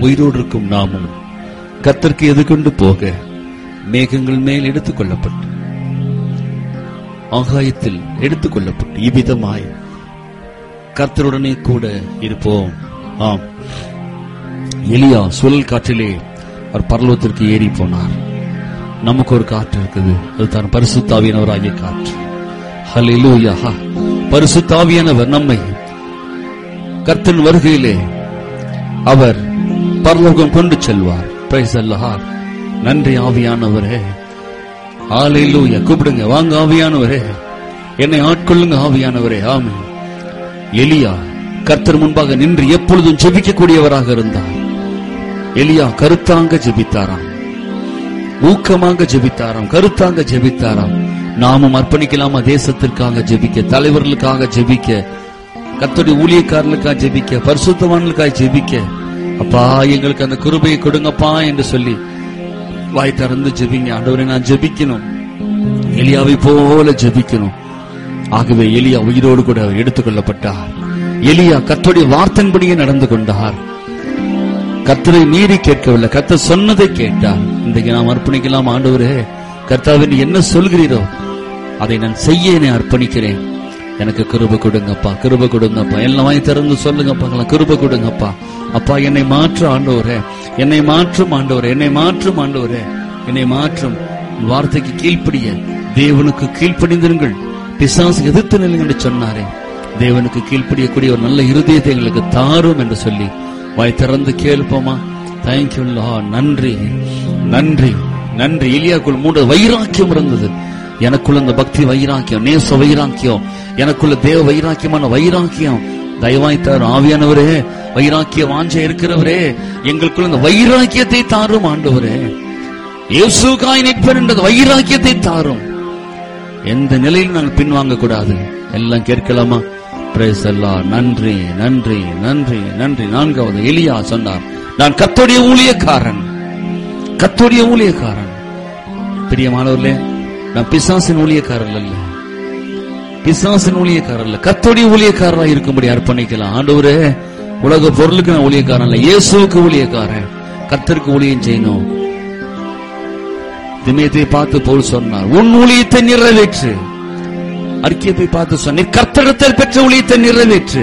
உயிரோடு இருக்கும் நாமும் கர்த்தருக்கு எதிர்கொண்டு போக மேகங்கள் மேல் எடுத்துக் கொள்ளப்பட்டு ஆகாயத்தில் எடுத்துக் கொள்ளப்பட்டு இவ்விதமாய் கர்த்தருடனே கூட இருப்போம் ஆம் எலியா சுழல் காற்றிலே அவர் பரலோகத்திற்கு ஏறி போனார் நமக்கு ஒரு காற்று இருக்குது அதுதான் பரிசுத்தாவியானவராகிய காற்று ஹalleluya பரிசுத்தாவியானவர் நம்மை கர்த்தன் வருகையிலே அவர் பரலோகம் கொண்டு செல்வார் பிரைஸ் அல்லாஹ் நன்றி ஆவியானவரே ஹalleluya கூப்பிடுங்க வாங்க ஆவியானவரே என்னை ஆட்கொள்ளுங்க ஆவியானவரே ஆமென் எலியா கர்த்தர் முன்பாக நின்று எப்பொழுதும் ஜெபிக்கக்கூடியவராக இருந்தார் எலியா கருத்தாங்க ஜெபித்தாராம் ஊக்கமாக ஜெபித்தாராம் கருத்தாங்க ஜெபித்தாராம் நாமும் அர்ப்பணிக்கலாமா தேசத்திற்காக ஜெபிக்க தலைவர்களுக்காக ஜெபிக்க கர்த்தருடைய ஊழியக்காரர்களுக்காக ஜெபிக்க பரிசுத்தவான்களுக்காக ஜெபிக்க அப்பா எங்களுக்கு அந்த கிருபையை கொடுங்கப்பா என்று சொல்லி வாய் திறந்து ஜெபிங்க ஆண்டவரை நான் ஜெபிக்கணும் எலியாவை போல ஜெபிக்கணும் ஆகவே எலியா உயிரோடு கூட அவர் எடுத்துக் கொள்ளப்பட்டார் எலியா கர்த்தருடைய வார்த்தையின்படியே நடந்து கொண்டார் கர்த்தரை மீறி கேட்கவில்லை கர்த்தர் சொன்னதை கேட்டார் இன்றைக்கு நாம் அர்ப்பணிக்கலாம் ஆண்டவரே கர்த்தாவே நீ என்ன சொல்கிறீரோ அதை நான் செய்ய என்னை அர்ப்பணிக்கிறேன் எனக்கு கிருப கொடுங்கப்பா கிருப கொடுங்கப்பா எல்லாம் வாங்கி திறந்து சொல்லுங்கப்பா கிருப கொடுங்கப்பா அப்பா என்னை மாற்று ஆண்டவரே என்னை மாற்றும் ஆண்டவரே என்னை மாற்றும் ஆண்டவரே என்னை மாற்றும் உன் வார்த்தைக்கு கீழ்ப்படிய தேவனுக்கு கீழ்ப்படிந்திருங்கள் பிசாசு எதிர்த்து நில்லுங்கள் என்று சொன்னாரே தேவனுக்கு கீழ்ப்படியக்கூடிய ஒரு நல்ல இருதயத்தை எங்களுக்கு தாரும் என்று சொல்லி வாய் திறந்து கேள்ப்போமா தேங்க்யூ நன்றி நன்றி நன்றி எலியாக்குள் மூன்று வைராக்கியம் இருந்தது எனக்குள்ள இந்த பக்தி வைராக்கியம் நேச வைராக்கியம் எனக்குள்ள தேவ வைராக்கியமான வைராக்கியம் தயவாய் தாரும் ஆவியானவரே வைராக்கிய வாஞ்ச இருக்கிறவரே எங்களுக்குள்ள இந்த வைராக்கியத்தை தாரும் ஆண்டவரே இயேசுக்காய் நிற்பர் என்ற வைராக்கியத்தை தாரும் எந்த நிலையிலும் நாங்கள் பின்வாங்க கூடாது எல்லாம் கேட்கலாமா பிரேஸ் எல்லாம் நன்றி நன்றி நன்றி நன்றி நான்காவது எலியா சொன்னார் நான் கத்தோடைய ஊழியக்காரன் கத்தோடைய ஊழியக்காரன் பிரியமானவர்களே நான் பிசாசின் ஊழியக்காரன் அல்ல பிசாசின் ஊழியக்காரன் அல்ல கத்தோடைய ஊழியக்காரராக இருக்கும்படி அர்ப்பணிக்கலாம் ஆண்டவரே உலக பொருளுக்கு நான் ஊழியக்காரன் அல்ல இயேசுவுக்கு ஊழியக்காரன் கர்த்தருக்கு ஊழியம் செய்யணும் திமேத்தை பார்த்து போல் சொன்னார் உன் ஊழியத்தை நிறைவேற்று அறிக்கையை பார்த்து சொன்ன கர்த்தரிடத்தில் பெற்ற ஊழியத்தை நிறைவேற்று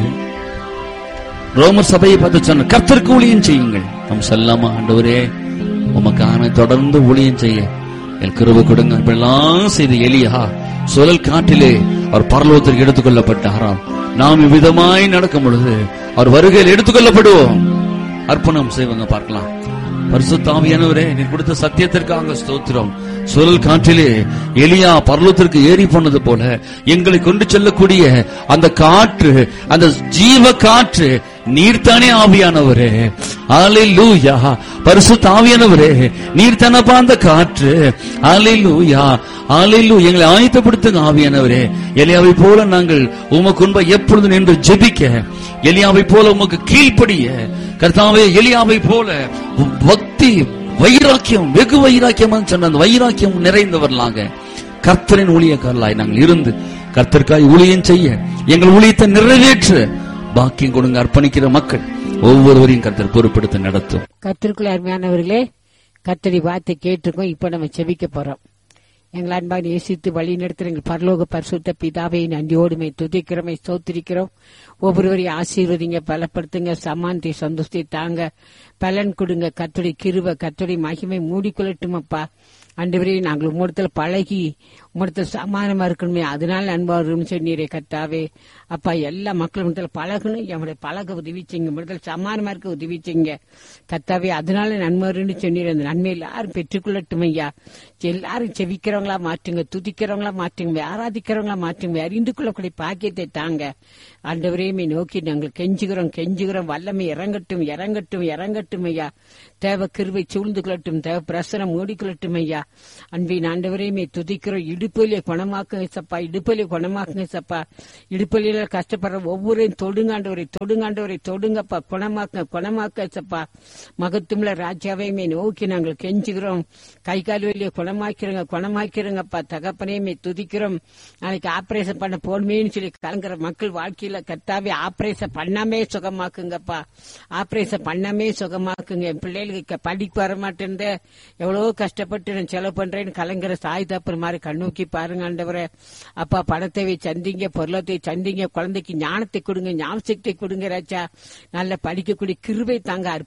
ரோமர் சபையை பார்த்து சொன்ன கர்த்தருக்கு ஊழியம் செய்யுங்கள் நம் செல்லாம ஆண்டவரே உமக்கான தொடர்ந்து ஊழியம் செய்ய என் கிருப கொடுங்க இப்படிலாம் செய்த எலியா சுழல் காட்டிலே அவர் பரலோகத்திற்கு எடுத்துக் கொள்ளப்பட்டாராம் நாம் இவ்விதமாய் நடக்கும் பொழுது அவர் வருகையில் எடுத்துக் கொள்ளப்படுவோம் அர்ப்பணம் செய்வாங்க பார்க்கலாம் பரிசுத்தாவியானவரே நீ கொடுத்த சத்தியத்திற்காக ஸ்தோத்திரம் சுழல் காற்றிலே எலியா பர்லோத்திற்கு ஏறி போனது போல எங்களை கொண்டு செல்லக்கூடிய அந்த காற்று அந்த ஜீவ காற்று நீர்த்தானே ஆவியானவரே ஆலிலூயா பரிசுத்த ஆவியானவரே நீர்த்தானப்பா அந்த காற்று ஆலிலூயா ஆலிலு எங்களை ஆயத்தப்படுத்துங்க ஆவியானவரே எலியாவை போல நாங்கள் உமக்கு முன்ப எப்பொழுது நின்று ஜெபிக்க எலியாவை போல உமக்கு கீழ்ப்படிய கர்த்தாவே எலியாவை போல பக்தி வைராக்கியம் வெகு வைராக்கியம் சொன்ன அந்த வைராக்கியம் நிறைந்தவர்களாக கர்த்தரின் ஊழியக்காரலாய் நாங்கள் இருந்து கர்த்தருக்காய் ஊழியம் செய்ய எங்கள் ஊழியத்தை நிறைவேற்ற பாக்கியம் கொடுங்க அர்ப்பணிக்கிற மக்கள் ஒவ்வொருவரையும் கர்த்தர் பொறுப்படுத்த நடத்தும் கத்திற்குள்ள அருமையானவர்களே கத்தரி வார்த்தை கேட்டிருக்கோம் இப்ப நம்ம செபிக்க போறோம் எங்கள் அன்பாக நேசித்து வழி நடத்துகிற எங்கள் பரலோக பரிசுத்த பிதாவை நன்றியோடுமை துதிக்கிறோமை ஸ்தோத்திரிக்கிறோம் ஒவ்வொருவரையும் ஆசீர்வதிங்க பலப்படுத்துங்க சமாந்தி சந்தோஷத்தை தாங்க பலன் கொடுங்க கத்துடைய கிருப கத்துடைய மகிமை மூடிக்கொள்ளட்டும் அப்பா அன்றுவரே நாங்கள் உம்மிடத்தில் பழகி உம்மிடத்தில் சமானமா இருக்கணுமே அதனால அன்பா இருக்கணும்னு சொன்னீரே கத்தாவே அப்பா எல்லா மக்களும் இடத்துல பழகணும் என்னுடைய பழக உதவி செய்யுங்க உம்மிடத்தில் சமானமா இருக்க உதவி செய்யுங்க கத்தாவே அதனால நன்மருன்னு சொன்னீர் அந்த நன்மை எல்லாரும் பெற்றுக்கொள்ளட்டும் ஐயா எல்லாரும் செவிக்கிறவங்களா மாற்றுங்க துதிக்கிறவங்களா மாற்றுங்க ஆராதிக்கிறவங்களா மாற்றுங்க அறிந்து கொள்ளக்கூடிய பாக்கியத்தை தாங்க ஆண்டவரையுமே நோக்கி நாங்கள் கெஞ்சுகிறோம் கெஞ்சுகிறோம் வல்லமை இறங்கட்டும் இறங்கட்டும் இறங்கட்டும் ஐயா தேவ கிருவை சூழ்ந்து கொள்ளட்டும் தேவ பிரசனம் மூடிக்கொள்ளட்டும் ஐயா அன்பின் ஆண்டவரையுமே துதிக்கிறோம் இடு இடுப்பலியை குணமாக்குங்க சப்பா இடுப்பலியை குணமாக்குங்க சப்பா இடுப்பலியில கஷ்டப்படுற ஒவ்வொருவரையும் தொடுங்காண்டவரை தொடுங்காண்டவரை தொடுங்கப்பா குணமாக்க குணமாக்க சப்பா மகத்துவல ராஜாவையுமே நோக்கி நாங்கள் கெஞ்சுகிறோம் கை கால் வலியை குணமாக்கிறோங்க குணமாக்கிறோங்கப்பா தகப்பனையுமே துதிக்கிறோம் நாளைக்கு ஆபரேஷன் பண்ண போடுமேன்னு சொல்லி கலங்குற மக்கள் வாழ்க்கையில கத்தாவே ஆபரேஷன் பண்ணாமே சுகமாக்குங்கப்பா ஆபரேஷன் பண்ணாமே சுகமாக்குங்க என் பிள்ளைகளுக்கு படிப்பு வர மாட்டேன் எவ்வளவு கஷ்டப்பட்டு நான் செலவு பண்றேன்னு கலங்குற சாய் தப்புற மாதிரி கண்ணோக்கி பாருங்க ஆண்டவரே அப்பா பணத்தை சந்திங்க பொருளத்தை சந்திங்க குழந்தைக்கு ஞானத்தை கொடுங்க ஞாபகத்தை கொடுங்க ராஜா நல்ல படிக்கக்கூடிய கிருபை தாங்க